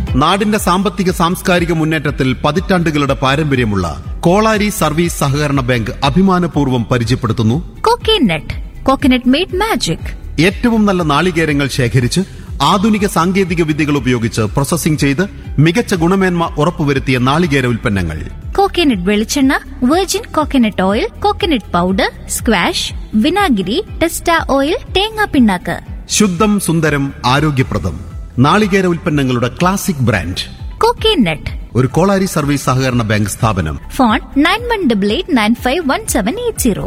നാടിന്റെ സാമ്പത്തിക സാംസ്കാരിക മുന്നേറ്റത്തിൽ പതിറ്റാണ്ടുകളുടെ പാരമ്പര്യമുള്ള കോളാരി സർവീസ് സഹകരണ ബാങ്ക് അഭിമാനപൂർവ്വം പരിചയപ്പെടുത്തുന്നു കോക്കനട്ട് കോക്കനട്ട് മെയ്ഡ് മാജിക് ഏറ്റവും നല്ല നാളികേരങ്ങൾ ശേഖരിച്ച് ആധുനിക സാങ്കേതിക വിദ്യകൾ ഉപയോഗിച്ച് പ്രോസസ്സിംഗ് ചെയ്ത് മികച്ച ഗുണമേന്മ ഉറപ്പുവരുത്തിയ നാളികേര ഉൽപ്പന്നങ്ങൾ കോക്കനട്ട് വെളിച്ചെണ്ണ virgin coconut oil coconut powder squash വിനാഗിരി ടെസ്റ്റ ഓയിൽ തേങ്ങാ പിണ്ണാക്ക് ശുദ്ധം സുന്ദരം ആരോഗ്യപ്രദം നാളികേര ഉൽപ്പന്നങ്ങളുടെ ക്ലാസിക് ബ്രാൻഡ് കോക്കനട്ട് ഒരു കോളാരി സർവീസ് സഹകരണ ബാങ്ക് സ്ഥാപനം phone nine one double eight nine five one seven eight zero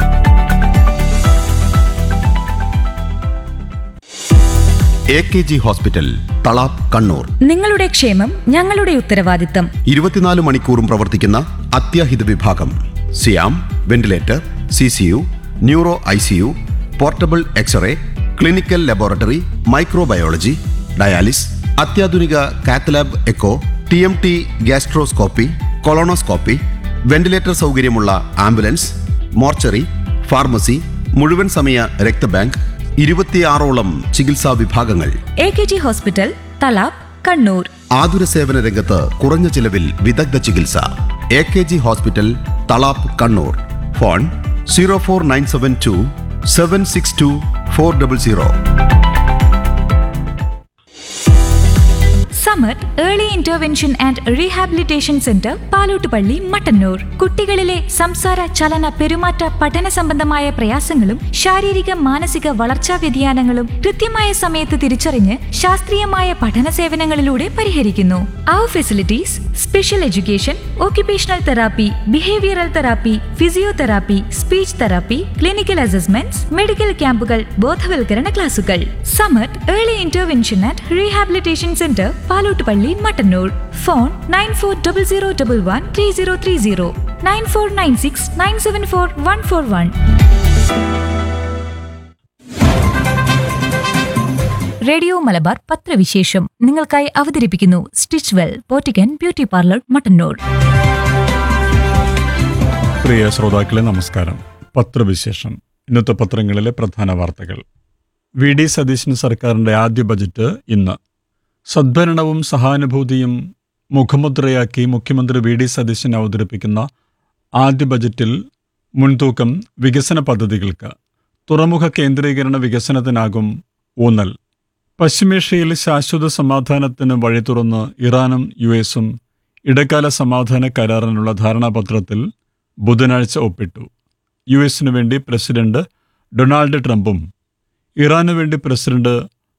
A K G hospital Thalap Kannur നിങ്ങളുടെ ക്ഷേമം ഞങ്ങളുടെ ഉത്തരവാദിത്തം ഇരുപത്തിനാല് മണിക്കൂറും പ്രവർത്തിക്കുന്ന അത്യാഹിത വിഭാഗം സിയാം ventilator C C U neuro I C U portable X ray clinical laboratory microbiology dialysis അത്യാധുനിക cath lab echo T M T gastroscopy colonoscopy ventilator സൗകര്യമുള്ള ആംബുലൻസ് മോർച്ചറി ഫാർമസി മുഴുവൻ സമയ രക്തബാങ്ക് ഇരുപത്തിയാറോളം ചികിത്സാ വിഭാഗങ്ങൾ A K G hospital Thalap Kannur ആതുര സേവന രംഗത്ത് കുറഞ്ഞ ചിലവിൽ വിദഗ്ധ ചികിത്സ A K G hospital Thalap Kannur phone zero four nine seven two seven six two four double zero Samath early intervention and rehabilitation centre Palottupalli Mattannur കുട്ടികളിലെ സംസാര ചലന പെരുമാറ്റ പഠന സംബന്ധമായ പ്രയാസങ്ങളും ശാരീരിക മാനസിക വളർച്ചാ വ്യതിയാനങ്ങളും കൃത്യമായ സമയത്ത് തിരിച്ചറിഞ്ഞ് ശാസ്ത്രീയമായ പഠന സേവനങ്ങളിലൂടെ പരിഹരിക്കുന്നു അവർ facilities special education occupational therapy behavioural therapy physiotherapy speech therapy clinical assessments medical ക്യാമ്പുകൾ ബോധവൽക്കരണ ക്ലാസുകൾ Samath early intervention and rehabilitation centre Palottupalli Mattannur phone nine four double zero double one three zero three zero nine four nine six nine seven four one four one radio Malabar പത്രവിശേഷം നിങ്ങൾക്കായി അവതരിപ്പിക്കുന്നു stitch well boutique beauty parlour Mattannur പ്രിയ ശ്രോതാക്കളെ നമസ്കാരം പത്രവിശേഷം ഇന്നത്തെ പത്രങ്ങളിലെ പ്രധാന വാർത്തകൾ വി ഡി സതീശൻ സർക്കാരിൻ്റെ ആദ്യ ബജറ്റ് ഇന്ന് സദ്ഭരണവും സഹാനുഭൂതിയും മുഖമുദ്രയാക്കി മുഖ്യമന്ത്രി വി ഡി സതീശൻ അവതരിപ്പിക്കുന്ന ആദ്യ ബജറ്റിൽ മുൻതൂക്കം വികസന പദ്ധതികൾക്ക് തുറമുഖ കേന്ദ്രീകരണ വികസനത്തിനാകും ഊന്നൽ പശ്ചിമേഷ്യയിൽ ശാശ്വത സമാധാനത്തിന് വഴി തുറന്ന് ഇറാനും യു എസും ഇടക്കാല സമാധാന കരാറിനുള്ള ധാരണാപത്രത്തിൽ ബുധനാഴ്ച ഒപ്പിട്ടു യു എസിനു വേണ്ടി പ്രസിഡന്റ് ഡൊണാൾഡ് ട്രംപും ഇറാനു വേണ്ടി പ്രസിഡന്റ്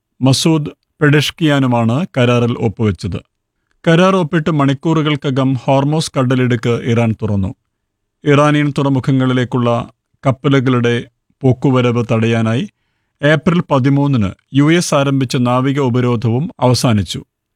മസൂദ് പെഡഷ്കിയാനുമാണ് കരാറിൽ ഒപ്പുവെച്ചത് കരാർ ഒപ്പിട്ട് മണിക്കൂറുകൾക്കകം ഹോർമോസ് കടലിടുക്ക് ഇറാൻ തുറന്നു ഇറാനിയൻ തുറമുഖങ്ങളിലേക്കുള്ള കപ്പലുകളുടെ പോക്കുവരവ് തടയാനായി ഏപ്രിൽ പതിമൂന്നിന് യു എസ് ആരംഭിച്ച നാവിക ഉപരോധവും അവസാനിച്ചു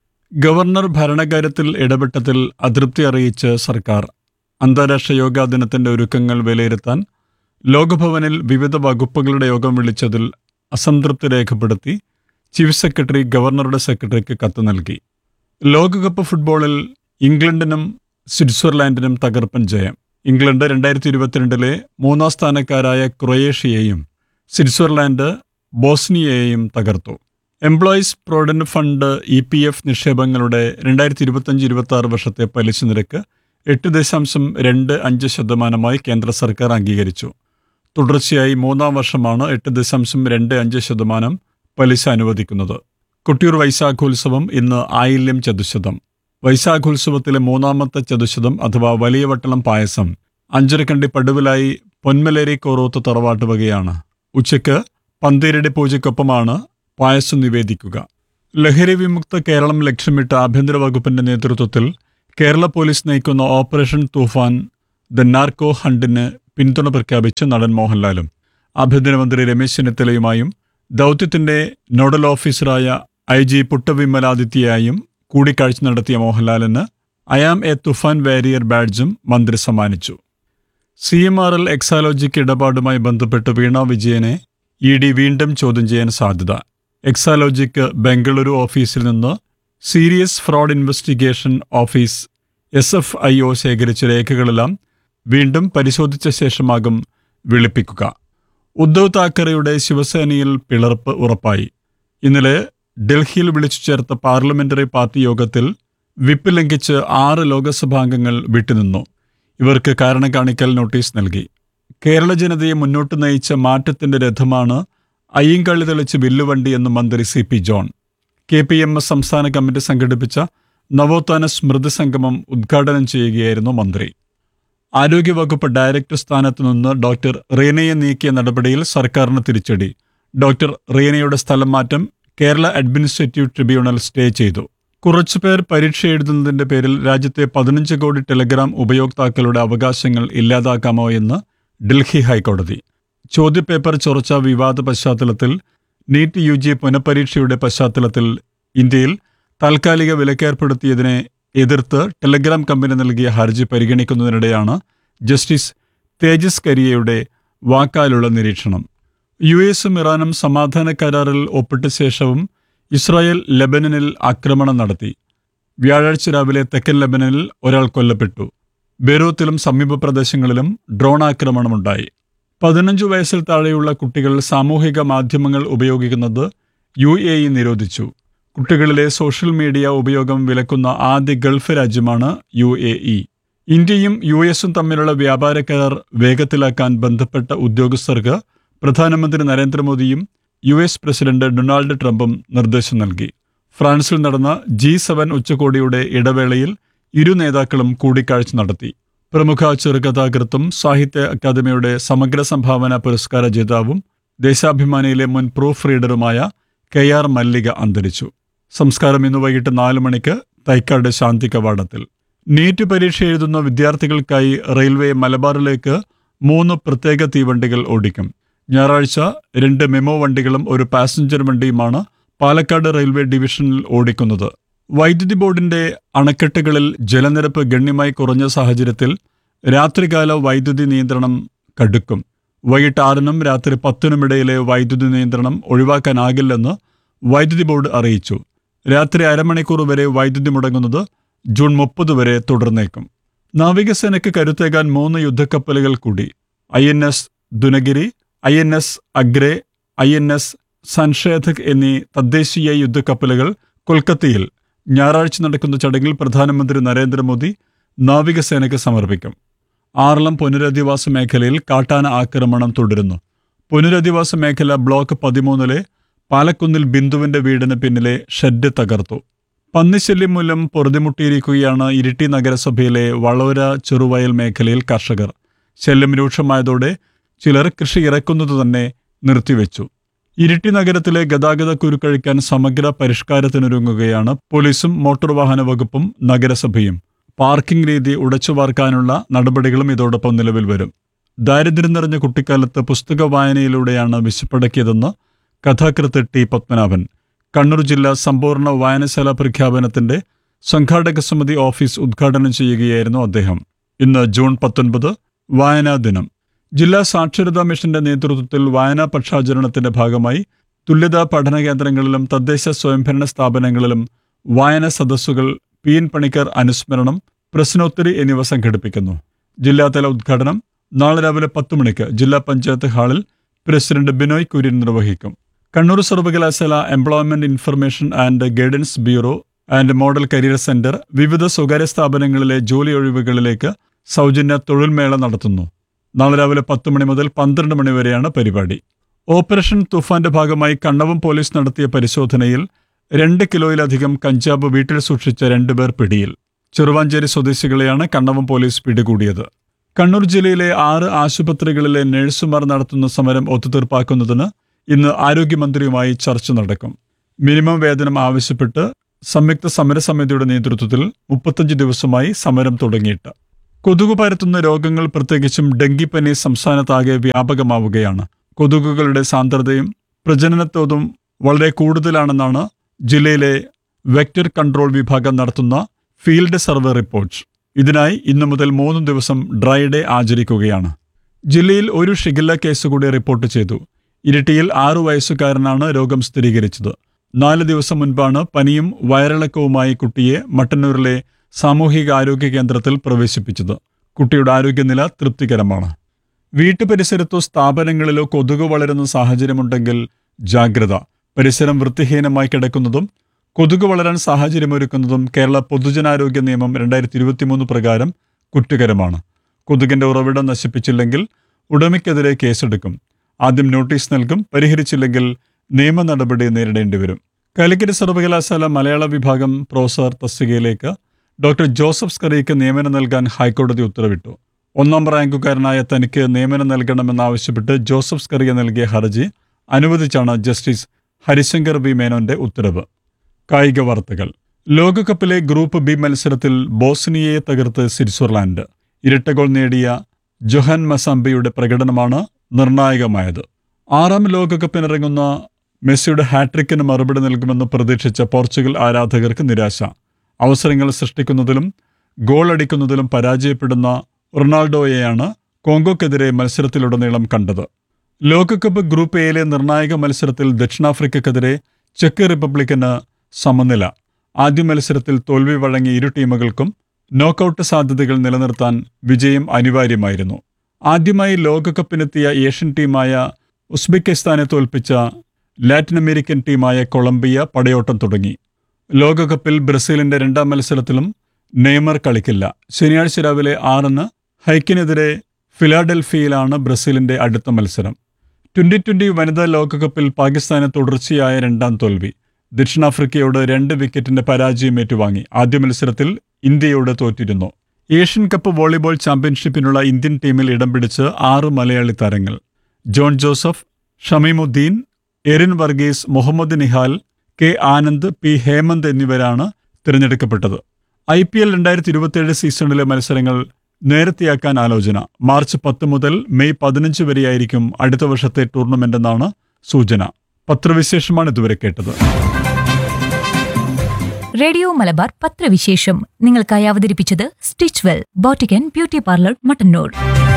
ഗവർണർ ഭരണകാര്യത്തിൽ ഇടപെട്ടതിൽ അതൃപ്തി അറിയിച്ച് സർക്കാർ അന്താരാഷ്ട്ര യോഗാ ദിനത്തിന്റെ ഒരുക്കങ്ങൾ വിലയിരുത്താൻ ലോകഭവനിൽ വിവിധ വകുപ്പുകളുടെ യോഗം വിളിച്ചതിൽ അസംതൃപ്തി രേഖപ്പെടുത്തി ചീഫ് സെക്രട്ടറി ഗവർണറുടെ സെക്രട്ടറിക്ക് കത്ത് നൽകി ലോകകപ്പ് ഫുട്ബോളിൽ ഇംഗ്ലണ്ടിനും സ്വിറ്റ്സർലാൻഡിനും തകർപ്പൻ ജയം ഇംഗ്ലണ്ട് രണ്ടായിരത്തി ഇരുപത്തിരണ്ടിലെ മൂന്നാം സ്ഥാനക്കാരായ ക്രൊയേഷ്യയെയും സ്വിറ്റ്സർലാൻഡ് ബോസ്നിയയെയും തകർത്തു employees provident fund E P F നിക്ഷേപങ്ങളുടെ രണ്ടായിരത്തി ഇരുപത്തഞ്ച് ഇരുപത്തി ആറ് വർഷത്തെ പലിശ നിരക്ക് എട്ട് ദശാംശം രണ്ട് അഞ്ച് ശതമാനമായി കേന്ദ്ര സർക്കാർ അംഗീകരിച്ചു തുടർച്ചയായി മൂന്നാം വർഷമാണ് എട്ട് ദശാംശം രണ്ട് അഞ്ച് ശതമാനം പലിശ അനുവദിക്കുന്നത് കൊട്ടിയൂർ വൈശാഖോത്സവം ഇന്ന് ആയില്യം ചതുശതം വൈശാഖോത്സവത്തിലെ മൂന്നാമത്തെ ചതുശതം അഥവാ വലിയ വട്ടളം പായസം അഞ്ചരക്കണ്ടി പടുവിലായി പൊന്മലേരി കോറോത്ത് തറവാട്ട് വകയാണ് ഉച്ചയ്ക്ക് പന്തീരടി പൂജയ്ക്കൊപ്പമാണ് പായസം നിവേദിക്കുക ലഹരി വിമുക്ത കേരളം ലക്ഷ്യമിട്ട് ആഭ്യന്തര വകുപ്പിന്റെ നേതൃത്വത്തിൽ കേരള പോലീസ് നയിക്കുന്ന ഓപ്പറേഷൻ തൂഫാൻ ദ നാർക്കോ ഹണ്ടിന് പിന്തുണ പ്രഖ്യാപിച്ച് നടൻ മോഹൻലാലും ആഭ്യന്തരമന്ത്രി രമേശ് ചെന്നിത്തലയുമായും ദൗത്യത്തിന്റെ നോഡൽ ഓഫീസറായ ഐ ജി പുട്ടവിമലാദിത്യയായും കൂടിക്കാഴ്ച നടത്തിയ മോഹൻലാലിന് അയാം എ തുഫാൻ വാരിയർ ബാഡ്ജും മന്ത്രി സമ്മാനിച്ചു C M R L Exalogic ഇടപാടുമായി ബന്ധപ്പെട്ട് വീണ വിജയനെ ഇ ഡി വീണ്ടും ചോദ്യം ചെയ്യാൻ സാധ്യത എക്സാലോജിക്ക് ബംഗളൂരു ഓഫീസിൽ നിന്ന് serious fraud investigation office S F I O ശേഖരിച്ച രേഖകളെല്ലാം വീണ്ടും പരിശോധിച്ച ശേഷമാകും വിളിപ്പിക്കുക ഉദ്ധവ് താക്കറെയുടെ ശിവസേനയിൽ പിളർപ്പ് ഉറപ്പായി ഇന്നലെ ഡൽഹിയിൽ വിളിച്ചു ചേർത്ത പാർലമെന്ററി പാർട്ടി യോഗത്തിൽ വിപ്പ് ലംഘിച്ച് ആറ് ലോക്സഭാംഗങ്ങൾ വിട്ടുനിന്നു ഇവർക്ക് കാരണം കാണിക്കൽ നോട്ടീസ് നൽകി കേരള ജനതയെ മുന്നോട്ട് നയിച്ച മാറ്റത്തിന്റെ രഥമാണ് അയ്യങ്കളി തെളിച്ച് വില്ലുവണ്ടി എന്ന് മന്ത്രി C P John K P M S സംസ്ഥാന കമ്മിറ്റി സംഘടിപ്പിച്ച നവോത്ഥാന സ്മൃതി സംഗമം ഉദ്ഘാടനം ചെയ്യുകയായിരുന്നു മന്ത്രി ആരോഗ്യവകുപ്പ് ഡയറക്ടർ സ്ഥാനത്ത് നിന്ന് ഡോക്ടർ റീനയെ നീക്കിയ നടപടിയിൽ സർക്കാരിന് തിരിച്ചടി ഡോക്ടർ റീനയുടെ സ്ഥലം മാറ്റം കേരള അഡ്മിനിസ്ട്രേറ്റീവ് ട്രിബ്യൂണൽ സ്റ്റേ ചെയ്തു കുറച്ചുപേർ പരീക്ഷ എഴുതുന്നതിന്റെ പേരിൽ രാജ്യത്തെ പതിനഞ്ച് കോടി ടെലഗ്രാം ഉപയോക്താക്കളുടെ അവകാശങ്ങൾ ഇല്ലാതാക്കാമോ എന്ന് ഡൽഹി ഹൈക്കോടതി ചോദ്യപേപ്പർ ചൊറച്ച വിവാദ പശ്ചാത്തലത്തിൽ നീറ്റ് യു ജി പുനഃപരീക്ഷയുടെ പശ്ചാത്തലത്തിൽ ഇന്ത്യയിൽ താൽക്കാലിക വിലക്കേർപ്പെടുത്തിയതിനെ എതിർത്ത് ടെലഗ്രാം കമ്പനി നൽകിയ ഹർജി പരിഗണിക്കുന്നതിനിടെയാണ് ജസ്റ്റിസ് തേജസ് കരിയയുടെ വാക്കാലുള്ള നിരീക്ഷണം യു എസും ഇറാനും സമാധാന കരാറിൽ ഒപ്പിട്ട ശേഷവും ഇസ്രായേൽ ലെബനനിൽ ആക്രമണം നടത്തി വ്യാഴാഴ്ച രാവിലെ തെക്കൻ ലെബനനിൽ ഒരാൾ കൊല്ലപ്പെട്ടു ബെറൂത്തിലും സമീപ പ്രദേശങ്ങളിലും ഡ്രോൺ ആക്രമണമുണ്ടായി പതിനഞ്ചു വയസ്സിൽ താഴെയുള്ള കുട്ടികൾ സാമൂഹിക മാധ്യമങ്ങൾ ഉപയോഗിക്കുന്നത് യു എ ഇ നിരോധിച്ചു കുട്ടികളിലെ സോഷ്യൽ മീഡിയ ഉപയോഗം വിലക്കുന്ന ആദ്യ ഗൾഫ് രാജ്യമാണ് യു എ ഇ ഇന്ത്യയും യു എസും തമ്മിലുള്ള വ്യാപാര കരാർ വേഗത്തിലാക്കാൻ ബന്ധപ്പെട്ട ഉദ്യോഗസ്ഥർക്ക് പ്രധാനമന്ത്രി നരേന്ദ്രമോദിയും യു എസ് പ്രസിഡന്റ് ഡൊണാൾഡ് ട്രംപും നിർദ്ദേശം നൽകി ഫ്രാൻസിൽ നടന്ന ജി സെവൻ ഉച്ചകോടിയുടെ ഇടവേളയിൽ ഇരു നേതാക്കളും കൂടിക്കാഴ്ച നടത്തി പ്രമുഖ ചെറുകഥാകൃത്തും സാഹിത്യ അക്കാദമിയുടെ സമഗ്ര സംഭാവന പുരസ്കാര ജേതാവും ദേശാഭിമാനിയിലെ മുൻ പ്രൂഫ് റീഡറുമായ കെ ആർ മല്ലിക അന്തരിച്ചു സംസ്കാരം ഇന്ന് വൈകിട്ട് നാല് മണിക്ക് തൈക്കാട് ശാന്തി കവാടത്തിൽ നീറ്റ് പരീക്ഷ എഴുതുന്ന വിദ്യാർത്ഥികൾക്കായി റെയിൽവേ മലബാറിലേക്ക് മൂന്ന് പ്രത്യേക തീവണ്ടികൾ ഓടിക്കും ഞായറാഴ്ച രണ്ട് മെമോ വണ്ടികളും ഒരു പാസഞ്ചർ വണ്ടിയുമാണ് പാലക്കാട് റെയിൽവേ ഡിവിഷനിൽ ഓടിക്കുന്നത് വൈദ്യുതി ബോർഡിന്റെ അണക്കെട്ടുകളിൽ ജലനിരപ്പ് ഗണ്യമായി കുറഞ്ഞ സാഹചര്യത്തിൽ രാത്രികാല വൈദ്യുതി നിയന്ത്രണം കടുക്കും വൈകിട്ട് ആറിനും രാത്രി പത്തിനുമിടയിലെ വൈദ്യുതി നിയന്ത്രണം ഒഴിവാക്കാനാകില്ലെന്ന് വൈദ്യുതി ബോർഡ് അറിയിച്ചു രാത്രി അരമണിക്കൂർ വരെ വൈദ്യുതി മുടങ്ങുന്നത് ജൂൺ മുപ്പത് വരെ തുടർന്നേക്കും നാവികസേനയ്ക്ക് കരുത്തേകാൻ മൂന്ന് യുദ്ധക്കപ്പലുകൾ കൂടി I N S Dunagiri I N S Agray I N S Sanshodhak എന്നീ തദ്ദേശീയ യുദ്ധക്കപ്പലുകൾ കൊൽക്കത്തയിൽ ഞായറാഴ്ച നടക്കുന്ന ചടങ്ങിൽ പ്രധാനമന്ത്രി നരേന്ദ്രമോദി നാവികസേനയ്ക്ക് സമർപ്പിക്കും ആറളം പുനരധിവാസ മേഖലയിൽ കാട്ടാന ആക്രമണം തുടരുന്നു പുനരധിവാസ മേഖല ബ്ലോക്ക് പതിമൂന്നിലെ പാലക്കുന്നിൽ ബിന്ദുവിന്റെ വീടിന് പിന്നിലെ ഷെഡ് തകർത്തു പന്നിശല്യം മൂലം പൊറുതിമുട്ടിയിരിക്കുകയാണ് ഇരിട്ടി നഗരസഭയിലെ വളവര ചെറുവയൽ മേഖലയിൽ കർഷകർ ശല്യം രൂക്ഷമായതോടെ ചിലർ കൃഷി ഇറക്കുന്നത് തന്നെ നിർത്തിവെച്ചു ഇരിട്ടി നഗരത്തിലെ ഗതാഗത കുരുക്കഴിക്കാൻ സമഗ്ര പരിഷ്കാരത്തിനൊരുങ്ങുകയാണ് പോലീസും മോട്ടോർ വാഹന വകുപ്പും നഗരസഭയും പാർക്കിംഗ് രീതി ഉടച്ചുവാർക്കാനുള്ള നടപടികളും ഇതോടൊപ്പം നിലവിൽ വരും ദാരിദ്ര്യം നിറഞ്ഞ കുട്ടിക്കാലത്ത് പുസ്തക വായനയിലൂടെയാണ് വിശപ്പടക്കിയതെന്ന് കഥാകൃത്ത് ടി പത്മനാഭൻ കണ്ണൂർ ജില്ലാ സമ്പൂർണ്ണ വായനശാല പ്രഖ്യാപനത്തിന്റെ സംഘാടക സമിതി ഓഫീസ് ഉദ്ഘാടനം ചെയ്യുകയായിരുന്നു അദ്ദേഹം ഇന്ന് ജൂൺ പത്തൊൻപത് വായനാ ദിനം ജില്ലാ സാക്ഷരതാ മിഷന്റെ നേതൃത്വത്തിൽ വായനാ പക്ഷാചരണത്തിന്റെ ഭാഗമായി തുല്യതാ പഠന കേന്ദ്രങ്ങളിലും തദ്ദേശ സ്വയംഭരണ സ്ഥാപനങ്ങളിലും വായന സദസ്സുകൾ പി എൻ പണിക്കർ അനുസ്മരണം പ്രശ്നോത്തരി എന്നിവ സംഘടിപ്പിക്കുന്നു ജില്ലാതല ഉദ്ഘാടനം നാളെ രാവിലെ പത്ത് മണിക്ക് ജില്ലാ പഞ്ചായത്ത് ഹാളിൽ പ്രസിഡന്റ് ബിനോയ് കുര്യൻ നിർവഹിക്കും കണ്ണൂർ സർവകലാശാല employment information and guidance bureau and model career centre വിവിധ സ്വകാര്യ സ്ഥാപനങ്ങളിലെ ജോലി ഒഴിവുകളിലേക്ക് സൗജന്യ തൊഴിൽമേള നടത്തുന്നു നാളെ രാവിലെ പത്ത് മണി മുതൽ പന്ത്രണ്ട് മണി വരെയാണ് പരിപാടി ഓപ്പറേഷൻ തുഫാന്റെ ഭാഗമായി കണ്ണവം പോലീസ് നടത്തിയ പരിശോധനയിൽ രണ്ട് കിലോയിലധികം കഞ്ചാവ് വീട്ടിൽ സൂക്ഷിച്ച രണ്ടുപേർ പിടിയിൽ ചെറുവാഞ്ചേരി സ്വദേശികളെയാണ് കണ്ണവം പോലീസ് പിടികൂടിയത് കണ്ണൂർ ജില്ലയിലെ ആറ് ആശുപത്രികളിലെ നഴ്സുമാർ നടത്തുന്ന സമരം ഒത്തുതീർപ്പാക്കുന്നതിന് ഇന്ന് ആരോഗ്യമന്ത്രിയുമായി ചർച്ച നടക്കും മിനിമം വേതനം ആവശ്യപ്പെട്ട് സംയുക്ത സമരസമിതിയുടെ നേതൃത്വത്തിൽ മുപ്പത്തഞ്ച് ദിവസമായി സമരം തുടങ്ങിയിട്ട് കൊതുക് പരത്തുന്ന രോഗങ്ങൾ പ്രത്യേകിച്ചും ഡെങ്കിപ്പനി സംസ്ഥാനത്താകെ വ്യാപകമാവുകയാണ് കൊതുകുകളുടെ സാന്ദ്രതയും പ്രജനനത്തോതും വളരെ കൂടുതലാണെന്നാണ് ജില്ലയിലെ വെക്ടർ കൺട്രോൾ വിഭാഗം നടത്തുന്ന ഫീൽഡ് സർവേ റിപ്പോർട്ട് ഇതിനായി ഇന്നു മുതൽ മൂന്ന് ദിവസം ഡ്രൈ ഡേ ആചരിക്കുകയാണ് ജില്ലയിൽ ഒരു ഷിഗില്ല കേസ് കൂടി റിപ്പോർട്ട് ചെയ്തു ഇരിട്ടിയിൽ ആറു വയസ്സുകാരനാണ് രോഗം സ്ഥിരീകരിച്ചത് നാല് ദിവസം മുൻപാണ് പനിയും വയറിളക്കവുമായി കുട്ടിയെ മട്ടന്നൂരിലെ സാമൂഹിക ആരോഗ്യ കേന്ദ്രത്തിൽ പ്രവേശിപ്പിച്ചത് കുട്ടിയുടെ ആരോഗ്യനില തൃപ്തികരമാണ് വീട്ടുപരിസരത്തോ സ്ഥാപനങ്ങളിലോ കൊതുക് വളരുന്ന സാഹചര്യമുണ്ടെങ്കിൽ ജാഗ്രത പരിസരം വൃത്തിഹീനമായി കിടക്കുന്നതും കൊതുക് വളരാൻ സാഹചര്യമൊരുക്കുന്നതും കേരള പൊതുജനാരോഗ്യ നിയമം രണ്ടായിരത്തി ഇരുപത്തിമൂന്ന് പ്രകാരം കുറ്റകരമാണ് കൊതുകിന്റെ ഉറവിടം നശിപ്പിച്ചില്ലെങ്കിൽ ഉടമയ്ക്കെതിരെ കേസെടുക്കും ആദ്യം നോട്ടീസ് നൽകും പരിഹരിച്ചില്ലെങ്കിൽ നിയമ നടപടി നേരിടേണ്ടി വരും കാലിക്കറ്റ് സർവകലാശാല മലയാള വിഭാഗം പ്രൊഫസർ തസ്തികയിലേക്ക് ഡോക്ടർ ജോസഫ് സ്കറിയയ്ക്ക് നിയമനം നൽകാൻ ഹൈക്കോടതി ഉത്തരവിട്ടു ഒന്നാം റാങ്കുകാരനായ തനിക്ക് നിയമനം നൽകണമെന്നാവശ്യപ്പെട്ട് ജോസഫ് സ്കറിയ നൽകിയ ഹർജി അനുവദിച്ചാണ് ജസ്റ്റിസ് ഹരിശങ്കർ വി മേനോന്റെ ഉത്തരവ് കായിക വാർത്തകൾ ലോകകപ്പിലെ ഗ്രൂപ്പ് ബി മത്സരത്തിൽ ബോസ്നിയയെ തകർത്ത് സ്വിറ്റ്സർലാൻഡ് ഇരട്ട ഗോൾ നേടിയ ജൊഹാൻ മസാംബിയുടെ പ്രകടനമാണ് നിർണായകമായത് ആറാം ലോകകപ്പിനിറങ്ങുന്ന മെസ്സിയുടെ ഹാട്രിക്കിന് മറുപടി നൽകുമെന്ന് പ്രതീക്ഷിച്ച പോർച്ചുഗൽ ആരാധകർക്ക് നിരാശ അവസരങ്ങൾ സൃഷ്ടിക്കുന്നതിലും ഗോൾ അടിക്കുന്നതിലും പരാജയപ്പെടുന്ന റൊണാൾഡോയെയാണ് കോങ്കോക്കെതിരെ മത്സരത്തിലുടനീളം കണ്ടത് ലോകകപ്പ് ഗ്രൂപ്പ് എയിലെ നിർണായക മത്സരത്തിൽ ദക്ഷിണാഫ്രിക്കക്കെതിരെ ചെക്ക് റിപ്പബ്ലിക്കിന് സമനില ആദ്യ മത്സരത്തിൽ തോൽവി വഴങ്ങിയ ഇരു ടീമുകൾക്കും നോക്കൌട്ട് സാധ്യതകൾ നിലനിർത്താൻ വിജയം അനിവാര്യമായിരുന്നു ആദ്യമായി ലോകകപ്പിനെത്തിയ ഏഷ്യൻ ടീമായ ഉസ്ബെക്കിസ്ഥാനെ തോൽപ്പിച്ച ലാറ്റിൻ അമേരിക്കൻ ടീമായ കൊളംബിയ പടയോട്ടം തുടങ്ങി ലോകകപ്പിൽ ബ്രസീലിന്റെ രണ്ടാം മത്സരത്തിലും നെയ്മർ കളിക്കില്ല ശനിയാഴ്ച രാവിലെ ആറിന് ഹൈക്കിനെതിരെ ഫിലാഡൽഫിയയിലാണ് ബ്രസീലിന്റെ അടുത്ത മത്സരം ട്വന്റി ട്വന്റി വനിതാ ലോകകപ്പിൽ പാകിസ്ഥാന് തുടർച്ചയായ രണ്ടാം തോൽവി ദക്ഷിണാഫ്രിക്കയോട് രണ്ട് വിക്കറ്റിന്റെ പരാജയം ഏറ്റുവാങ്ങി ആദ്യ മത്സരത്തിൽ ഇന്ത്യയോട് തോറ്റിരുന്നു ഏഷ്യൻ കപ്പ് വോളിബോൾ ചാമ്പ്യൻഷിപ്പിനുള്ള ഇന്ത്യൻ ടീമിൽ ഇടം പിടിച്ച് ആറ് മലയാളി താരങ്ങൾ ജോൺ ജോസഫ് ഷമീമുദ്ദീൻ എറിൻ വർഗീസ് മുഹമ്മദ് നിഹാൽ കെ ആനന്ദ് പി ഹേമന്ത് എന്നിവരാണ് തിരഞ്ഞെടുക്കപ്പെട്ടത് ഐ പി എൽ രണ്ടായിരത്തി ഇരുപത്തിയേഴ് സീസണിലെ മത്സരങ്ങൾ നേരത്തെയാക്കാൻ ആലോചന മാർച്ച് പത്ത് മുതൽ മെയ് പതിനഞ്ച് വരെയായിരിക്കും അടുത്ത വർഷത്തെ ടൂർണമെന്റ് എന്നാണ് സൂചന പത്രവിശേഷമാണ് ഇതുവരെ കേട്ടത് റേഡിയോ മലബാർ പത്രവിശേഷം നിങ്ങൾക്കായി അവതരിപ്പിച്ചത് stitch well boutique and beauty parlour Mattannur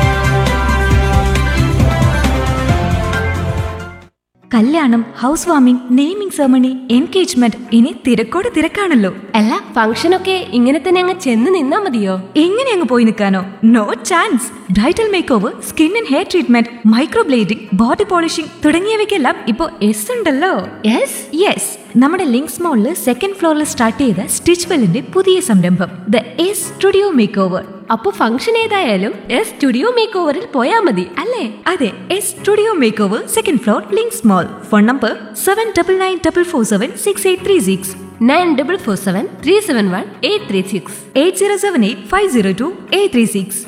കല്യാണം house warming naming ceremony engagement ഇനി തിരക്കോട് തിരക്കാണല്ലോ അല്ല ഫംഗ്ഷനൊക്കെ ഇങ്ങനെ തന്നെ അങ്ങ് ചെന്ന് നിന്നാ മതിയോ എങ്ങനെ അങ്ങ് പോയി നിൽക്കാനോ no chance bridal makeover skin and hair treatment microblading body polishing തുടങ്ങിയവയ്ക്കെല്ലാം ഇപ്പോ എസ് ഉണ്ടല്ലോ യെസ് യെസ് നമ്മുടെ ലിങ്ക്സ് മോളിൽ സെക്കൻഡ് ഫ്ലോറിൽ സ്റ്റാർട്ട് ചെയ്ത സ്റ്റിച്ച് വെല്ലിന്റെ പുതിയ സംരംഭം the S studio makeover അപ്പൊ ഫംഗ്ഷൻ ഏതായാലും എസ് സ്റ്റുഡിയോ മേക്ക് ഓവറിൽ പോയാ മതി അല്ലേ അതെ S studio makeover second floor Links mall phone number seven double nine double four seven six eight three six nine double four seven three seven one eight three six eight zero seven eight five zero two eight three six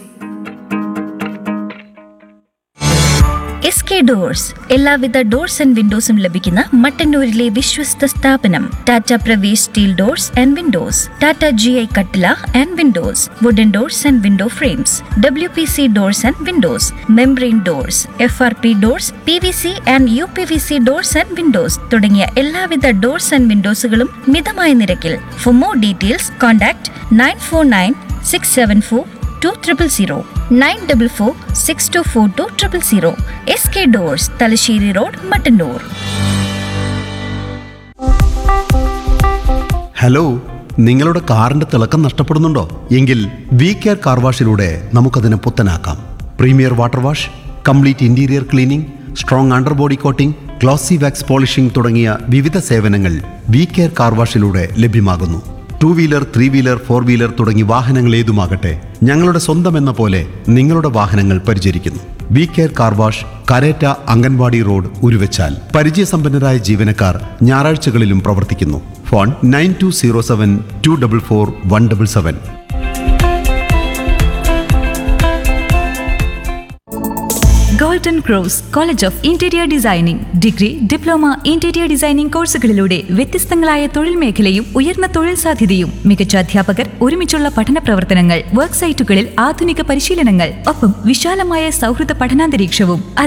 S K doors എല്ലാവിധ doors and വിൻഡോസും ലഭിക്കുന്ന മട്ടന്നൂരിലെ വിശ്വസ്ത സ്ഥാപനം Tata Pravesh steel doors and windows Tata G I കട്ടില and windows wooden doors and window frames W P C doors and windows membrane doors F R P doors P V C and U P V C doors and Windows തുടങ്ങിയ എല്ലാവിധ doors and വിൻഡോസുകളും മിതമായ നിരക്കിൽ for more details contact nine four nine six seven four two triple zero nine double four six two four two triple zero S K doors Thalassery road Mattannur hello നിങ്ങളുടെ കാറിന്റെ തിളക്കം നഷ്ടപ്പെടുന്നുണ്ടോ എങ്കിൽ V care car വാഷിലൂടെ നമുക്കതിനെ പുത്തനാക്കാം premier water wash complete interior cleaning strong under body coating glossy wax polishing തുടങ്ങിയ വിവിധ സേവനങ്ങൾ വി കെയർ കാർ വാഷിലൂടെ ലഭ്യമാകുന്നു two wheeler three wheeler four wheeler തുടങ്ങി വാഹനങ്ങൾ ഏതുമാകട്ടെ ഞങ്ങളുടെ സ്വന്തം എന്ന പോലെ നിങ്ങളുടെ വാഹനങ്ങൾ പരിചരിക്കുന്നു V care car wash Kareta anganwadi road Uruvachal പരിചയസമ്പന്നരായ ജീവനക്കാർ ഞായറാഴ്ചകളിലും പ്രവർത്തിക്കുന്നു phone nine two zero seven two double four one double seven golden cross college of interior designing degree diploma interior designing കോഴ്സുകളിലൂടെ വ്യത്യസ്തങ്ങളായ തൊഴിൽ മേഖലയും ഉയർന്ന തൊഴിൽ സാധ്യതയും മികച്ച അധ്യാപകർ ഒരുമിച്ചുള്ള പഠന പ്രവർത്തനങ്ങൾ വർക്ക് സൈറ്റുകളിൽ ആധുനിക പരിശീലനങ്ങൾ ഒപ്പം വിശാലമായ സൗഹൃദ പഠനാന്തരീക്ഷവും